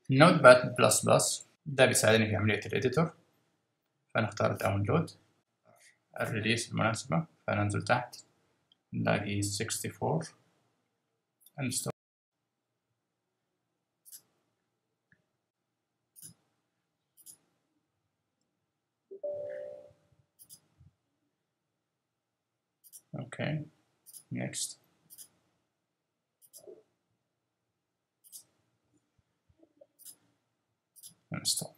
نوت باد بلس بلس ده بيساعدني في عملية الإديتور فنختار داونلود الريليس المناسبة فننزل تحت نلاقي 64 انستول Okay, next. Install.